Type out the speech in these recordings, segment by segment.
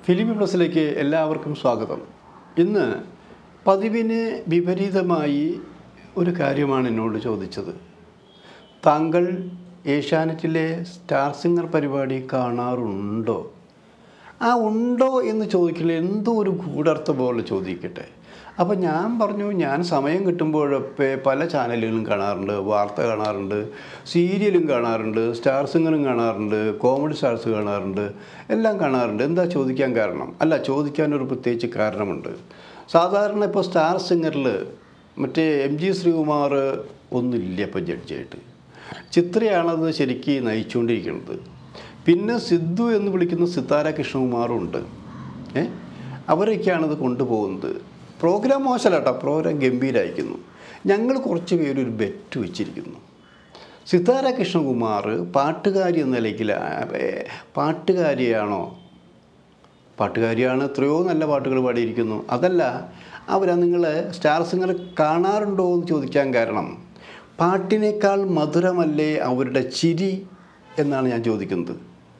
film പ്ലസിലേക്ക് എല്ലാവർക്കും സ്വാഗതം ഇന്ന് പതിവിന് വിപരീതമായി ഒരു കാര്യമാണ് എന്നോട് ചോദിച്ചത് താങ്കൾ ഏഷ്യാനെറ്റിലെ സ്റ്റാർ സിംഗർ പരിപാടി കാണാറുണ്ടോ ആ ഉണ്ടോ എന്ന് ചോദിക്കില്ല എന്തോ ഒരു ഗൂഢർത്ഥ പോലെ ചോദിക്കട്ടെ അപ്പോൾ ഞാൻ പറഞ്ഞു ഞാൻ സമയം കിട്ടുമ്പോഴൊക്കെ പല ചാനലുകളും കാണാറുണ്ട് വാർത്ത കാണാറുണ്ട് സീരിയലും കാണാറുണ്ട് സ്റ്റാർ സിംഗറും കാണാറുണ്ട് കോമഡി സ്റ്റാർസ് കാണാറുണ്ട് എല്ലാം കാണാറുണ്ട് എന്താ ചോദിക്കാൻ കാരണം അല്ല ചോദിക്കാനൊരു പ്രത്യേകിച്ച് കാരണമുണ്ട് സാധാരണ ഇപ്പോൾ സ്റ്റാർ സിംഗറിൽ മറ്റേ എം ജി ശ്രീകുമാർ ഒന്നുമില്ല ഇപ്പോൾ ജഡ്ജിയായിട്ട് ചിത്രയാണത് ശരിക്ക് നയിച്ചുകൊണ്ടിരിക്കുന്നത് പിന്നെ സിദ്ധു എന്ന് വിളിക്കുന്ന സിത്താര കൃഷ്ണകുമാറും ഉണ്ട് ഏ അവരൊക്കെയാണത് കൊണ്ടുപോകുന്നത് പ്രോഗ്രാം മോശമല്ല കേട്ടോ പ്രോഗ്രാം ഗംഭീരമായിരിക്കുന്നു ഞങ്ങൾ കുറച്ച് പേരൊരു ബെറ്റ് വെച്ചിരിക്കുന്നു സിത്താര കൃഷ്ണകുമാർ പാട്ടുകാരി എന്ന നിലയ്ക്ക് പാട്ടുകാരിയാണോ പാട്ടുകാരിയാണ് എത്രയോ നല്ല പാട്ടുകൾ പാടിയിരിക്കുന്നു അതല്ല അവരാ നിങ്ങൾ സ്റ്റാർ സിംഗർ കാണാറുണ്ടോ എന്ന് ചോദിക്കാൻ കാരണം പാട്ടിനേക്കാൾ മധുരമല്ലേ അവരുടെ ചിരി എന്നാണ് ഞാൻ ചോദിക്കുന്നത്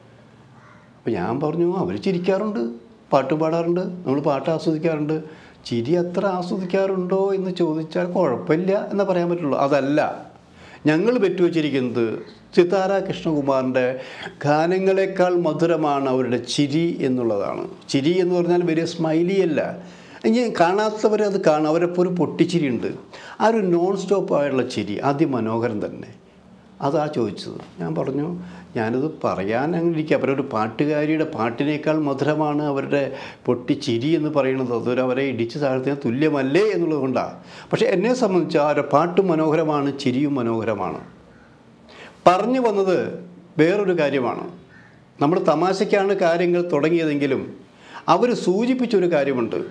അപ്പോൾ ഞാൻ പറഞ്ഞു അവർ ചിരിക്കാറുണ്ട് പാട്ട് പാടാറുണ്ട് നമ്മൾ പാട്ട് ആസ്വദിക്കാറുണ്ട് ചിരി അത്ര ആസ്വദിക്കാറുണ്ടോ എന്ന് ചോദിച്ചാൽ കുഴപ്പമില്ല എന്ന് പറയാൻ പറ്റുള്ളൂ അതല്ല ഞങ്ങൾ പെറ്റുവച്ചിരിക്കുന്നത് സിതാര കൃഷ്ണകുമാറിൻ്റെ ഗാനങ്ങളെക്കാൾ മധുരമാണ് അവരുടെ ചിരി എന്നുള്ളതാണ് ചിരി എന്ന് പറഞ്ഞാൽ വലിയ സ്മൈലി അല്ല ഇനി കാണാത്തവർ അത് കാണും അവരപ്പോൾ ഒരു പൊട്ടിച്ചിരിയുണ്ട് ആ ഒരു നോൺ സ്റ്റോപ്പ് ആയുള്ള ചിരി അതിമനോഹരം തന്നെ അതാ ചോദിച്ചത് ഞാൻ പറഞ്ഞു ഞാനത് പറയാൻ അങ്ങനെ ഇരിക്കുക അവരുടെ ഒരു പാട്ടുകാരിയുടെ പാട്ടിനേക്കാൾ മധുരമാണ് അവരുടെ പൊട്ടിച്ചിരി എന്ന് പറയുന്നത് അതൊരു അവരെ ഇടിച്ച് താഴ്ത്തിയ തുല്യമല്ലേ എന്നുള്ളത് കൊണ്ടാണ് പക്ഷേ എന്നെ സംബന്ധിച്ച് അവരുടെ പാട്ട് മനോഹരമാണ് ചിരിയും മനോഹരമാണ് പറഞ്ഞു വന്നത് വേറൊരു കാര്യമാണ് നമ്മൾ തമാശയ്ക്കാണ് കാര്യങ്ങൾ തുടങ്ങിയതെങ്കിലും അവർ സൂചിപ്പിച്ചൊരു കാര്യമുണ്ട്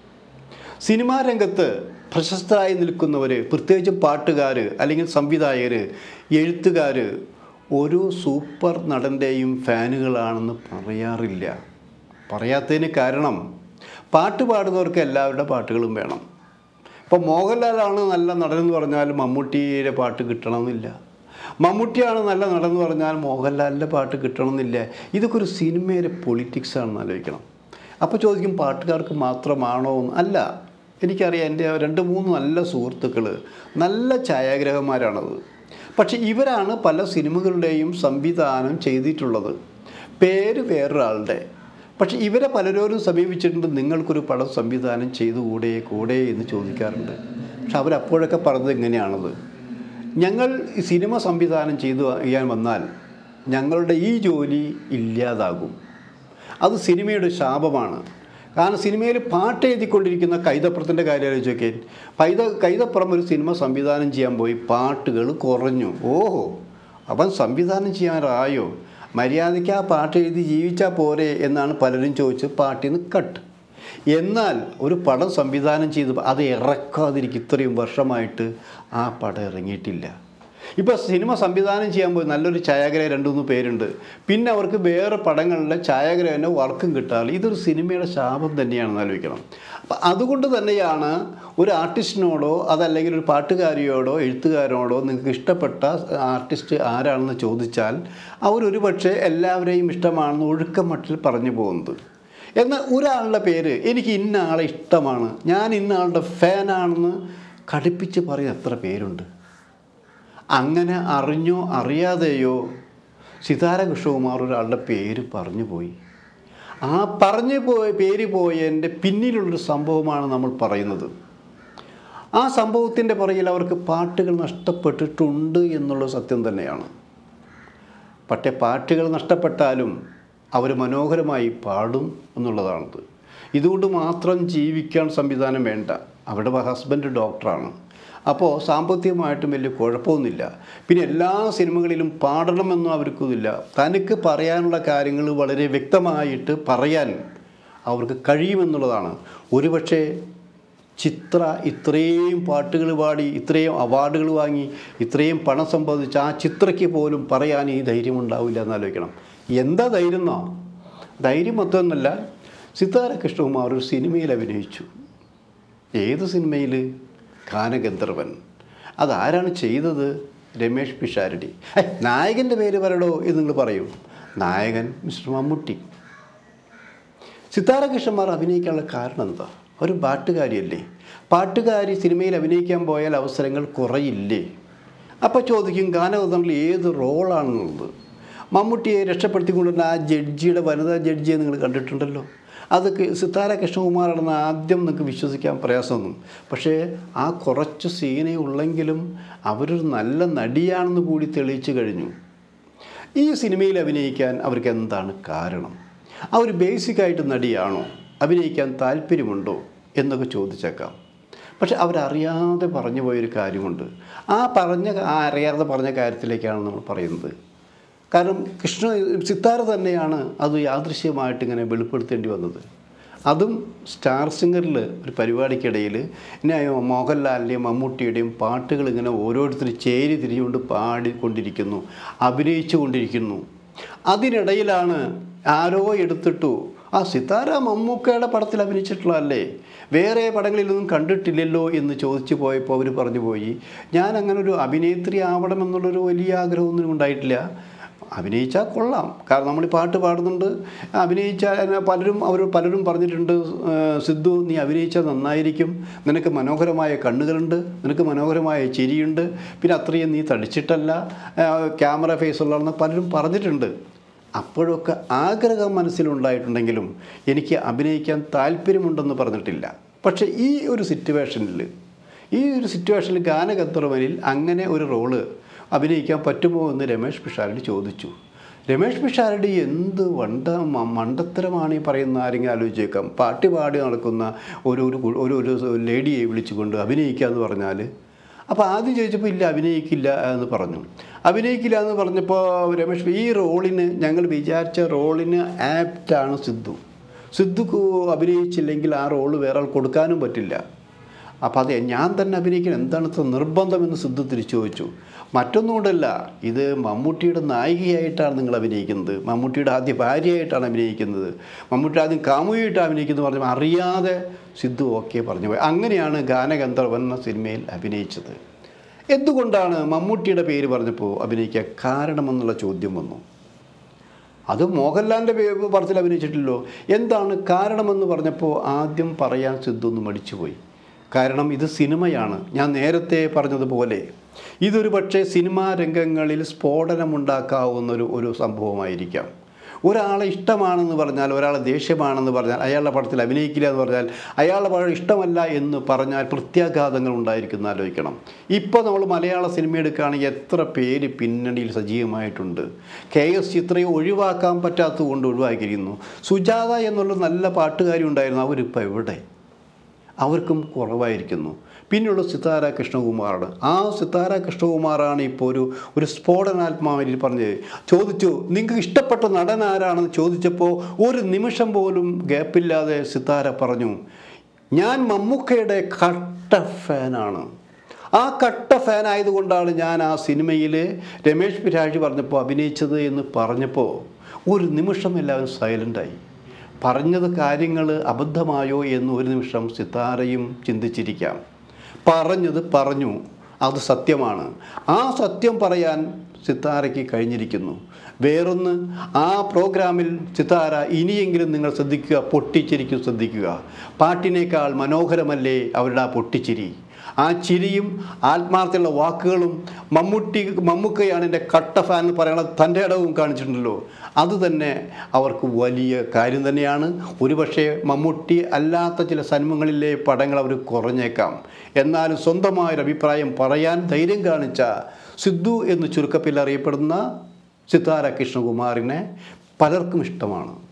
സിനിമാ രംഗത്ത് പ്രശസ്തരായി നിൽക്കുന്നവർ പ്രത്യേകിച്ചും പാട്ടുകാർ അല്ലെങ്കിൽ സംവിധായകർ എഴുത്തുകാർ ഒരു സൂപ്പർ നടൻ്റെയും ഫാനുകളാണെന്ന് പറയാറില്ല പറയാത്തതിന് കാരണം പാട്ട് പാടുന്നവർക്ക് എല്ലാവരുടെ പാട്ടുകളും വേണം ഇപ്പോൾ മോഹൻലാലാണ് നല്ല നടനെന്ന് പറഞ്ഞാൽ മമ്മൂട്ടിയുടെ പാട്ട് കിട്ടണമെന്നില്ല മമ്മൂട്ടിയാണ് നല്ല നടനെന്ന് പറഞ്ഞാൽ മോഹൻലാലിൻ്റെ പാട്ട് കിട്ടണമെന്നില്ല ഇതൊക്കെ ഒരു സിനിമയിലെ പൊളിറ്റിക്സ് ആണെന്ന് ആലോചിക്കണം അപ്പോൾ ചോദിക്കും പാട്ടുകാർക്ക് മാത്രമാണോ എന്ന് അല്ല എനിക്കറിയാം എൻ്റെ രണ്ട് മൂന്ന് നല്ല സുഹൃത്തുക്കൾ നല്ല ഛായാഗ്രഹന്മാരാണത് പക്ഷെ ഇവരാണ് പല സിനിമകളുടെയും സംവിധാനം ചെയ്തിട്ടുള്ളത് പേര് വേറൊരാളുടെ പക്ഷെ ഇവരെ പലരോരും സമീപിച്ചിട്ടുണ്ട് നിങ്ങൾക്കൊരു പടം സംവിധാനം ചെയ്തുകൂടെ കൂടെ എന്ന് ചോദിക്കാറുണ്ട് പക്ഷെ അവരപ്പോഴൊക്കെ പറഞ്ഞത് എങ്ങനെയാണത് ഞങ്ങൾ ഈ സിനിമ സംവിധാനം ചെയ്തു ചെയ്യാൻ വന്നാൽ ഞങ്ങളുടെ ഈ ജോലി ഇല്ലാതാകും അത് സിനിമയുടെ ശാപമാണ് കാരണം സിനിമയിൽ പാട്ട് എഴുതിക്കൊണ്ടിരിക്കുന്ന കൈതപ്പുറത്തിൻ്റെ കാര്യം ആലോചിച്ചൊക്കെ കൈത കൈതപ്പുറം ഒരു സിനിമ സംവിധാനം ചെയ്യാൻ പോയി പാട്ടുകൾ കുറഞ്ഞു ഓഹോ അവൻ സംവിധാനം ചെയ്യാറായോ മര്യാദയ്ക്ക് ആ പാട്ട് എഴുതി ജീവിച്ചാൽ പോരെ എന്നാണ് പലരും ചോദിച്ചത് പാട്ടിൽ നിന്ന് കട്ട് എന്നാൽ ഒരു പടം സംവിധാനം ചെയ്ത് അത് ഇറക്കാതിരിക്കും ഇത്രയും വർഷമായിട്ട് ആ പടം ഇറങ്ങിയിട്ടില്ല ഇപ്പോൾ സിനിമ സംവിധാനം ചെയ്യാൻ പോയി നല്ലൊരു ഛായാഗ്രഹം രണ്ട് മൂന്ന് പേരുണ്ട് പിന്നെ അവർക്ക് വേറെ പടങ്ങളിലെ ഛായാഗ്രഹനോ വർക്കും കിട്ടാറില്ല ഇതൊരു സിനിമയുടെ ശാപം തന്നെയാണെന്ന് ആലോചിക്കണം അപ്പം അതുകൊണ്ട് തന്നെയാണ് ഒരു ആർട്ടിസ്റ്റിനോടോ അതല്ലെങ്കിൽ ഒരു പാട്ടുകാരിയോടോ എഴുത്തുകാരോടോ നിങ്ങൾക്ക് ഇഷ്ടപ്പെട്ട ആർട്ടിസ്റ്റ് ആരാണെന്ന് ചോദിച്ചാൽ അവരൊരു പക്ഷേ എല്ലാവരെയും ഇഷ്ടമാണെന്ന് ഒഴുക്കമട്ടിൽ പറഞ്ഞു പോകുന്നത് എന്നാൽ ഒരാളുടെ പേര് എനിക്ക് ഇന്ന ആളെ ഇഷ്ടമാണ് ഞാൻ ഇന്ന ആളുടെ ഫാനാണെന്ന് കടുപ്പിച്ച് പറയുന്ന എത്ര പേരുണ്ട് അങ്ങനെ അറിഞ്ഞോ അറിയാതെയോ സിതാര കൃഷ്ണകുമാർ ഒരാളുടെ പേര് പറഞ്ഞു പോയി ആ പറഞ്ഞു പോയ പേര് പോയതിൻ്റെ പിന്നിലുള്ളൊരു സംഭവമാണ് നമ്മൾ പറയുന്നത് ആ സംഭവത്തിൻ്റെ പുറകിൽ അവർക്ക് പാട്ടുകൾ നഷ്ടപ്പെട്ടിട്ടുണ്ട് എന്നുള്ള സത്യം തന്നെയാണ് പക്ഷേ പാട്ടുകൾ നഷ്ടപ്പെട്ടാലും അവർ മനോഹരമായി പാടും എന്നുള്ളതാണത് ഇതുകൊണ്ട് മാത്രം ജീവിക്കാൻ സംവിധാനം വേണ്ട അവരുടെ ഹസ്ബൻഡ് ഡോക്ടറാണ് അപ്പോൾ സാമ്പത്തികമായിട്ടും വലിയ കുഴപ്പമൊന്നുമില്ല പിന്നെ എല്ലാ സിനിമകളിലും പാടണമെന്നും അവർക്കൊന്നുമില്ല തനിക്ക് പറയാനുള്ള കാര്യങ്ങൾ വളരെ വ്യക്തമായിട്ട് പറയാൻ അവർക്ക് കഴിയുമെന്നുള്ളതാണ് ഒരുപക്ഷെ ചിത്ര ഇത്രയും പാട്ടുകൾ പാടി ഇത്രയും അവാർഡുകൾ വാങ്ങി ഇത്രയും പണം സമ്പാദിച്ച് ആ ചിത്രയ്ക്ക് പോലും പറയാൻ ഈ ധൈര്യം ഉണ്ടാവില്ല എന്ന് ആലോചിക്കണം എന്താ ധൈര്യം എന്നോ ധൈര്യം മൊത്തമൊന്നുമല്ല സിതാര കൃഷ്ണകുമാർ ഒരു സിനിമയിൽ അഭിനയിച്ചു ഏത് സിനിമയിൽ ഗാനഗന്ധർവൻ അതാരാണ് ചെയ്തത് രമേഷ് പിഷാരടി ഏ നായകൻ്റെ പേര് പറയടോ എന്ന് നിങ്ങൾ പറയും നായകൻ മിസ്റ്റർ മമ്മൂട്ടി സിത്താര കൃഷ്ണന്മാർ അഭിനയിക്കാനുള്ള കാരണം എന്താ ഒരു പാട്ടുകാരിയല്ലേ പാട്ടുകാരി സിനിമയിൽ അഭിനയിക്കാൻ പോയാൽ അവസരങ്ങൾ കുറയില്ലേ അപ്പോൾ ചോദിക്കും ഗാനഗന്ധങ്ങളിൽ ഏത് റോളാണെന്നുള്ളത് മമ്മൂട്ടിയെ രക്ഷപ്പെടുത്തിക്കൊണ്ടുവരുന്ന ആ ജഡ്ജിയുടെ വനിതാ ജഡ്ജിയെ നിങ്ങൾ കണ്ടിട്ടുണ്ടല്ലോ അതൊക്കെ സിത്താര കൃഷ്ണകുമാറാണെന്ന് ആദ്യം നിങ്ങൾക്ക് വിശ്വസിക്കാൻ പ്രയാസമൊന്നും പക്ഷേ ആ കുറച്ച് സീനേ ഉള്ളെങ്കിലും അവരൊരു നല്ല നടിയാണെന്ന് കൂടി തെളിയിച്ചു കഴിഞ്ഞു ഈ സിനിമയിൽ അഭിനയിക്കാൻ അവർക്ക് എന്താണ് കാരണം അവർ ബേസിക്കായിട്ട് നടിയാണോ അഭിനയിക്കാൻ താല്പര്യമുണ്ടോ എന്നൊക്കെ ചോദിച്ചേക്കാം പക്ഷെ അവരറിയാതെ പറഞ്ഞു പോയൊരു കാര്യമുണ്ട് ആ പറഞ്ഞ ആ അറിയാതെ പറഞ്ഞ കാര്യത്തിലേക്കാണ് നമ്മൾ പറയുന്നത് കാരണം കൃഷ്ണ സിത്താര തന്നെയാണ് അത് യാദൃശ്യമായിട്ട് ഇങ്ങനെ വെളിപ്പെടുത്തേണ്ടി വന്നത് അതും സ്റ്റാർ സിംഗറിൽ ഒരു പരിപാടിക്കിടയിൽ ഇനി മോഹൻലാലിൻ്റെയും മമ്മൂട്ടിയുടെയും പാട്ടുകൾ ഇങ്ങനെ ഓരോരുത്തർ ചേരി തിരിഞ്ഞുകൊണ്ട് പാടിക്കൊണ്ടിരിക്കുന്നു അഭിനയിച്ചു കൊണ്ടിരിക്കുന്നു അതിനിടയിലാണ് ആരോ എടുത്തിട്ടു ആ സിത്താര മമ്മൂക്കയുടെ പടത്തിൽ അഭിനയിച്ചിട്ടുള്ളതല്ലേ വേറെ പടങ്ങളിലൊന്നും കണ്ടിട്ടില്ലല്ലോ എന്ന് ചോദിച്ചു പോയപ്പോൾ അവർ പറഞ്ഞു പോയി ഞാൻ അങ്ങനെ ഒരു അഭിനേത്രി ആവണമെന്നുള്ളൊരു വലിയ ആഗ്രഹമൊന്നും ഉണ്ടായിട്ടില്ല അഭിനയിച്ചാൽ കൊള്ളാം കാരണം നമ്മൾ ഈ പാട്ട് പാടുന്നുണ്ട് അഭിനയിച്ചാൽ എന്നെ പലരും അവർ പലരും പറഞ്ഞിട്ടുണ്ട് "ആ, സിദ്ധു നീ അഭിനയിച്ചാൽ നന്നായിരിക്കും നിനക്ക് മനോഹരമായ കണ്ണുകളുണ്ട് നിനക്ക് മനോഹരമായ ചിരിയുണ്ട് പിന്നെ അത്രയും നീ തടിച്ചിട്ടല്ല ആ, ക്യാമറ ഫേസ് ഉള്ളതെന്ന് പലരും പറഞ്ഞിട്ടുണ്ട് അപ്പോഴൊക്കെ ആഗ്രഹം മനസ്സിലുണ്ടായിട്ടുണ്ടെങ്കിലും എനിക്ക് അഭിനയിക്കാൻ താല്പര്യമുണ്ടെന്ന് പറഞ്ഞിട്ടില്ല പക്ഷേ ഈ ഒരു സിറ്റുവേഷനിൽ ഈ ഒരു സിറ്റുവേഷനിൽ ഗാനഗന്ധർവനിൽ അങ്ങനെ ഒരു റോള് അഭിനയിക്കാൻ പറ്റുമോ എന്ന് രമേഷ് പിഷാരടി ചോദിച്ചു രമേഷ് പിഷാരടി എന്ത് വണ്ട മ- മണ്ടത്തരമാണ് ഈ പറയുന്ന ആരെങ്കിലും ആലോചിച്ചേക്കാം പാട്ട് പാടി നടക്കുന്ന ഒരു ഒരു കു- ഒരു ഒരു ലേഡിയെ വിളിച്ചുകൊണ്ട് അഭിനയിക്കുക എന്ന് പറഞ്ഞാൽ അപ്പോൾ ആദ്യം ചോദിച്ചപ്പോൾ ഇല്ല അഭിനയിക്കില്ല എന്ന് പറഞ്ഞു അഭിനയിക്കില്ല എന്ന് പറഞ്ഞപ്പോൾ രമേഷ് ഈ റോളിന് ഞങ്ങൾ വിചാരിച്ച റോളിന് ആപ്റ്റാണ് സിദ്ധു സിദ്ധു അഭിനയിച്ചില്ലെങ്കിൽ ആ റോള് വേറെ ആൾ കൊടുക്കാനും പറ്റില്ല അപ്പോൾ അതെ ഞാൻ തന്നെ അഭിനയിക്കണം എന്താണ് ഇത്ര നിർബന്ധമെന്ന് സിദ്ധു തിരിച്ചു ചോദിച്ചു മറ്റൊന്നുകൊണ്ടല്ല ഇത് മമ്മൂട്ടിയുടെ നായികയായിട്ടാണ് നിങ്ങൾ അഭിനയിക്കുന്നത് മമ്മൂട്ടിയുടെ ആദ്യ ഭാര്യയായിട്ടാണ് അഭിനയിക്കുന്നത് മമ്മൂട്ടി ആദ്യം കാമുകിയായിട്ടാണ് അഭിനയിക്കുന്നത് പറഞ്ഞു അറിയാതെ സിദ്ധു ഓക്കെ പറഞ്ഞു പോയി അങ്ങനെയാണ് ഗാനഗന്ധർവൻ എന്ന സിനിമയിൽ അഭിനയിച്ചത് എന്തുകൊണ്ടാണ് മമ്മൂട്ടിയുടെ പേര് പറഞ്ഞപ്പോൾ അഭിനയിക്കാൻ കാരണമെന്നുള്ള ചോദ്യം വന്നു അത് മോഹൻലാലിൻ്റെ പടത്തിൽ അഭിനയിച്ചിട്ടില്ലല്ലോ എന്താണ് കാരണമെന്ന് പറഞ്ഞപ്പോൾ ആദ്യം പറയാൻ സിദ്ധു ഒന്ന് മടിച്ചുപോയി കാരണം ഇത് സിനിമയാണ് ഞാൻ നേരത്തെ പറഞ്ഞതുപോലെ ഇതൊരു പക്ഷേ സിനിമാ രംഗങ്ങളിൽ സ്ഫോടനമുണ്ടാക്കാവുന്ന ഒരു ഒരു സംഭവമായിരിക്കാം ഒരാളെ ഇഷ്ടമാണെന്ന് പറഞ്ഞാൽ ഒരാളെ ദേഷ്യമാണെന്ന് പറഞ്ഞാൽ അയാളുടെ പടത്തിൽ അഭിനയിക്കില്ല എന്ന് പറഞ്ഞാൽ അയാളുടെ പടം ഇഷ്ടമല്ല എന്ന് പറഞ്ഞാൽ പ്രത്യാഘാതങ്ങൾ ഉണ്ടായിരിക്കുന്ന ആലോചിക്കണം ഇപ്പോൾ നമ്മൾ മലയാള സിനിമ എടുക്കുകയാണെങ്കിൽ എത്ര പേര് പിന്നണിയിൽ സജീവമായിട്ടുണ്ട് കെ എസ് ചിത്രയെ ഒഴിവാക്കാൻ പറ്റാത്തത് കൊണ്ട് ഒഴിവാക്കിയിരിക്കുന്നു സുജാത എന്നുള്ള നല്ല പാട്ടുകാരി ഉണ്ടായിരുന്നു അവരിപ്പോൾ എവിടെ അവർക്കും കുറവായിരിക്കുന്നു പിന്നെയുള്ള സിതാര കൃഷ്ണകുമാറാണ് ആ സിതാര കൃഷ്ണകുമാറാണ് ഇപ്പോൾ ഒരു ഒരു സ്ഫോടനാത്മാവിൽ പറഞ്ഞത് ചോദിച്ചു നിങ്ങൾക്ക് ഇഷ്ടപ്പെട്ട നടൻ ആരാണെന്ന് ചോദിച്ചപ്പോൾ ഒരു നിമിഷം പോലും ഗ്യാപ്പില്ലാതെ സിതാര പറഞ്ഞു ഞാൻ മമ്മൂക്കയുടെ കട്ട ഫാനാണ് ആ കട്ട ഫാൻ ആയതുകൊണ്ടാണ് ഞാൻ ആ സിനിമയിൽ രമേഷ് പിരാജ് പറഞ്ഞപ്പോൾ അഭിനയിച്ചത് എന്ന് പറഞ്ഞപ്പോൾ ഒരു നിമിഷം എല്ലാവരും സൈലൻ്റായി പറഞ്ഞത് കാര്യങ്ങൾ അബദ്ധമായോ എന്ന് ഒരു നിമിഷം സിത്താരയും ചിന്തിച്ചിരിക്കാം പറഞ്ഞത് പറഞ്ഞു അത് സത്യമാണ് ആ സത്യം പറയാൻ സിത്താരയ്ക്ക് കഴിഞ്ഞിരിക്കുന്നു വേറൊന്ന് ആ പ്രോഗ്രാമിൽ സിത്താര ഇനിയെങ്കിലും നിങ്ങൾ ശ്രദ്ധിക്കുക പൊട്ടിച്ചിരിക്കും ശ്രദ്ധിക്കുക പാട്ടിനേക്കാൾ മനോഹരമല്ലേ അവരുടെ ആ പൊട്ടിച്ചിരി ആ ചിരിയും ആത്മാർത്ഥമുള്ള വാക്കുകളും മമ്മൂട്ടി മമ്മൂക്കയാണ് എൻ്റെ കട്ട ഫാൻ എന്ന് പറയുന്ന തൻ്റെ ഇടവും കാണിച്ചിട്ടുണ്ടല്ലോ അത് തന്നെ അവർക്ക് വലിയ കാര്യം തന്നെയാണ് ഒരുപക്ഷെ മമ്മൂട്ടി അല്ലാത്ത ചില സന്മങ്ങളിലെ പടങ്ങൾ അവർ കുറഞ്ഞേക്കാം എന്നാലും സ്വന്തമായൊരു അഭിപ്രായം പറയാൻ ധൈര്യം കാണിച്ച സിദ്ധു എന്ന് ചുരുക്കത്തിൽ അറിയപ്പെടുന്ന സിത്താര കൃഷ്ണകുമാറിനെ പലർക്കും ഇഷ്ടമാണ്